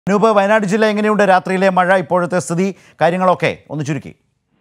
അനൂപ് വയനാട് ജില്ല എങ്ങനെയുണ്ട് രാത്രിയിലെ മഴ ഇപ്പോഴത്തെ സ്ഥിതി കാര്യങ്ങളൊക്കെ ഒന്ന് ചുരുക്കി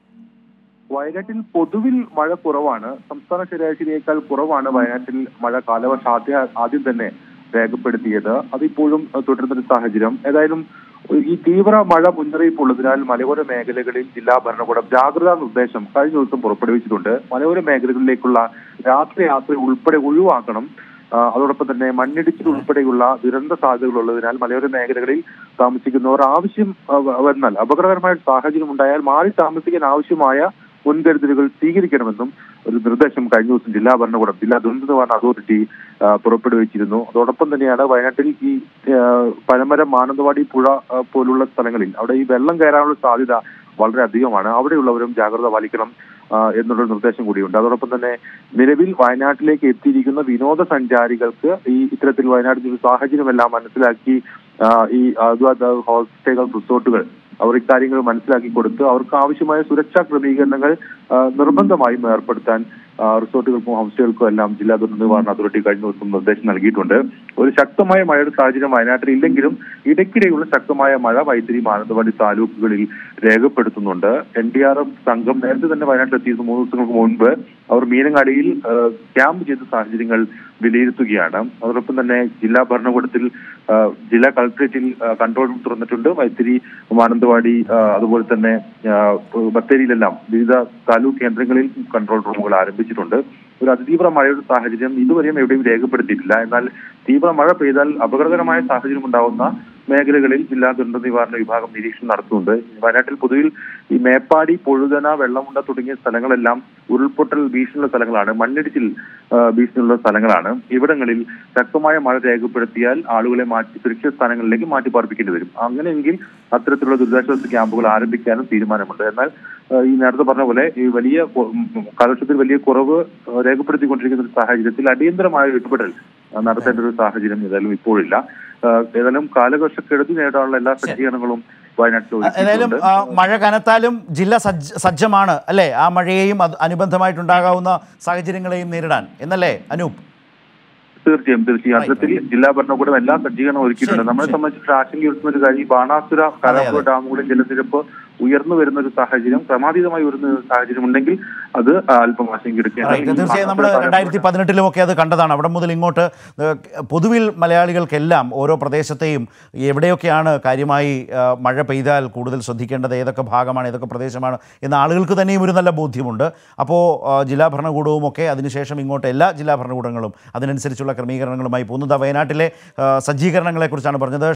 വയനാട്ടിൽ പൊതുവിൽ മഴ കുറവാണ് സംസ്ഥാന ശരാശരിയേക്കാൾ കുറവാണ് വയനാട്ടിൽ മഴ കാലവർഷ ആദ്യ ആദ്യം തന്നെ രേഖപ്പെടുത്തിയത് അതിപ്പോഴും അഹ് തുടരുന്നൊരു സാഹചര്യം ഏതായാലും ഈ തീവ്ര മഴ മുന്നറിയിപ്പ് ഉള്ളതിനാൽ മലയോര മേഖലകളിൽ ജില്ലാ ഭരണകൂടം ജാഗ്രതാ നിർദ്ദേശം കഴിഞ്ഞ ദിവസം പുറപ്പെടുവിച്ചിട്ടുണ്ട് മലയോര മേഖലകളിലേക്കുള്ള രാത്രി യാത്ര ഉൾപ്പെടെ ഒഴിവാക്കണം ആ, അതോടൊപ്പം തന്നെ മണ്ണിടിച്ചിൽ ഉൾപ്പെടെയുള്ള ദുരന്ത സാധ്യതകൾ ഉള്ളതിനാൽ മലയോര മേഖലകളിൽ താമസിക്കുന്നവർ ആവശ്യം ആ, വ- വന്നാൽ അപകടകരമായ ഒരു സാഹചര്യം ഉണ്ടായാൽ മാറി താമസിക്കാൻ ആവശ്യമായ മുൻകരുതലുകൾ സ്വീകരിക്കണമെന്നും ഒരു നിർദ്ദേശം കഴിഞ്ഞ ദിവസം ജില്ലാ ഭരണകൂടം ജില്ലാ ദുരന്ത നിവാരണ അതോറിറ്റി ആ, പുറപ്പെടുവിച്ചിരുന്നു അതോടൊപ്പം തന്നെയാണ് വയനാട്ടിൽ ഈ ആ, പനമരം മാനന്തവാടി പുഴ ആ, പോലുള്ള സ്ഥലങ്ങളിൽ അവിടെ ഈ വെള്ളം കയറാനുള്ള സാധ്യത വളരെ അധികമാണ് അവിടെയുള്ളവരും ജാഗ്രത പാലിക്കണം ആ, എന്നുള്ള നിർദ്ദേശം കൂടിയുണ്ട് അതോടൊപ്പം തന്നെ നിലവിൽ വയനാട്ടിലേക്ക് എത്തിയിരിക്കുന്ന വിനോദസഞ്ചാരികൾക്ക് ഈ ഇത്തരത്തിൽ വയനാട്ടിൽ ഒരു സാഹചര്യമെല്ലാം മനസ്സിലാക്കി ആ, ഈ അതുപോലെ ഹോസ്റ്റലുകൾ റിസോർട്ടുകൾ അവർ ഇക്കാര്യങ്ങൾ മനസ്സിലാക്കി കൊടുത്ത് അവർക്ക് ആവശ്യമായ സുരക്ഷാ ക്രമീകരണങ്ങൾ ആ, നിർബന്ധമായും ഏർപ്പെടുത്താൻ ആ, റിസോർട്ടുകൾക്കും ഹോം സ്റ്റേകൾക്കും എല്ലാം ജില്ലാ ദുരന്ത നിവാരണ അതോറിറ്റി കഴിഞ്ഞ ദിവസം നിർദ്ദേശം നൽകിയിട്ടുണ്ട് ഒരു ശക്തമായ മഴയുടെ സാഹചര്യം വയനാട്ടിൽ ഇല്ലെങ്കിലും ഇടയ്ക്കിടെയുള്ള ശക്തമായ മഴ വൈത്തിരി മാനന്തവാടി താലൂക്കുകളിൽ രേഖപ്പെടുത്തുന്നുണ്ട് എൻ ഡി ആർ എഫ് സംഘം നേരത്തെ തന്നെ വയനാട്ടിലെത്തിയത് മൂന്ന് ദിവസങ്ങൾക്ക് മുൻപ് അവർ മീനങ്ങാടിയിൽ ആ, ക്യാമ്പ് ചെയ്ത സാഹചര്യങ്ങൾ വിലയിരുത്തുകയാണ് അതോടൊപ്പം തന്നെ ജില്ലാ ഭരണകൂടത്തിൽ ആ, ജില്ലാ കളക്ടറേറ്റിൽ ആ, കൺട്രോൾ റൂം തുറന്നിട്ടുണ്ട് വൈത്തിരി മാനന്തവാടി ആ, അതുപോലെ തന്നെ ആ, ബത്തേരിയിലെല്ലാം വിവിധ താലൂക്ക് കേന്ദ്രങ്ങളിൽ കൺട്രോൾ റൂമുകൾ ആരംഭിച്ചിട്ടുണ്ട് ഒരു അതിതീവ്ര മഴയുടെ സാഹചര്യം ഇതുവരെയും എവിടെയും രേഖപ്പെടുത്തിയിട്ടില്ല എന്നാൽ തീവ്ര മഴ പെയ്താൽ അപകടകരമായ സാഹചര്യം ഉണ്ടാവുന്ന മേഖലകളിൽ ജില്ലാ ദുരന്ത നിവാരണ വിഭാഗം നിരീക്ഷണം നടത്തുന്നുണ്ട് വയനാട്ടിൽ പൊതുവിൽ ഈ മേപ്പാടി പൊഴുതന വെള്ളമുണ്ട തുടങ്ങിയ സ്ഥലങ്ങളെല്ലാം ഉരുൾപൊട്ടൽ ഭീഷണിയുള്ള സ്ഥലങ്ങളാണ് മണ്ണിടിച്ചിൽ ആ, ഭീഷണിയുള്ള സ്ഥലങ്ങളാണ് ഇവിടങ്ങളിൽ ശക്തമായ മഴ രേഖപ്പെടുത്തിയാൽ ആളുകളെ മാറ്റി സുരക്ഷിത സ്ഥാനങ്ങളിലേക്ക് മാറ്റി പാർപ്പിക്കേണ്ടി വരും അങ്ങനെയെങ്കിൽ അത്തരത്തിലുള്ള ദുരിതാശ്വാസ ക്യാമ്പുകൾ ആരംഭിക്കാനും തീരുമാനമുണ്ട് എന്നാൽ ആ, ഈ നേരത്തെ പറഞ്ഞ പോലെ ഈ വലിയ കൊ- ഉം, കാലവർഷത്തിൽ വലിയ കുറവ് ആ, രേഖപ്പെടുത്തിക്കൊണ്ടിരിക്കുന്ന ഒരു സാഹചര്യത്തിൽ അടിയന്തരമായ ഒരു ഇടപെടൽ ആ, നടത്തേണ്ട ഒരു സാഹചര്യം ഏതായാലും ഇപ്പോഴില്ല ആ, ഏതായാലും കാലവർഷക്കെടുതി നേടാനുള്ള എല്ലാ സജ്ജീകരണങ്ങളും വയനാട്ടിൽ ഏതായാലും ഒരുക്കിയിട്ടുണ്ട് ആ, മഴ കനത്താലും ജില്ല സജ്ജ സജ്ജമാണ് അല്ലേ ആ മഴയെയും അത് അനുബന്ധമായിട്ടുണ്ടാകാവുന്ന സാഹചര്യങ്ങളെയും നേരിടാൻ എന്നല്ലേ അനൂപ് തീർച്ചയായും തീർച്ചയായും അത്തരത്തിൽ ജില്ലാ ഭരണകൂടം എല്ലാ സജ്ജീകരണവും ഒരുക്കിയിട്ടുണ്ട് ശരി, നമ്മളെ ശരി. സംബന്ധിച്ച് ആശങ്കയുയർത്തുന്ന ഒരു കാര്യം ഈ ബാണാസുര കരാപ്പുഴ ഡാമുകളിൽ ജലനിരപ്പ് ഉയർന്നു വരുന്ന ഒരു സാഹചര്യം ക്രമാതീതമായി ഉയർന്ന ഒരു സാഹചര്യം ഉണ്ടെങ്കിൽ അത് അല്പം ആശങ്കയെടുക്കേണ്ട റൈറ്റ് തീർച്ചയായും നമ്മൾ രണ്ടായിരത്തി പതിനെട്ടിലും ഒക്കെ അത് കണ്ടതാണ് അവിടെ മുതൽ ഇങ്ങോട്ട് ഏഹ്, പൊതുവിൽ മലയാളികൾക്കെല്ലാം ഓരോ പ്രദേശത്തെയും എവിടെയൊക്കെയാണ് കാര്യമായി ആ, മഴ പെയ്താൽ കൂടുതൽ ശ്രദ്ധിക്കേണ്ടത് ഏതൊക്കെ ഭാഗമാണ് ഏതൊക്കെ പ്രദേശമാണ് എന്ന ആളുകൾക്ക് തന്നെയും ഒരു നല്ല ബോധ്യമുണ്ട് അപ്പോൾ ആ, ജില്ലാ ഭരണകൂടവും ഒക്കെ അതിനുശേഷം ഇങ്ങോട്ട് എല്ലാ ജില്ലാ ഭരണകൂടങ്ങളും അതിനനുസരിച്ചുള്ള ക്രമീകരണങ്ങളുമായി പോകുന്നത് വയനാട്ടിലെ ആ, സജ്ജീകരണങ്ങളെക്കുറിച്ചാണ് പറഞ്ഞത്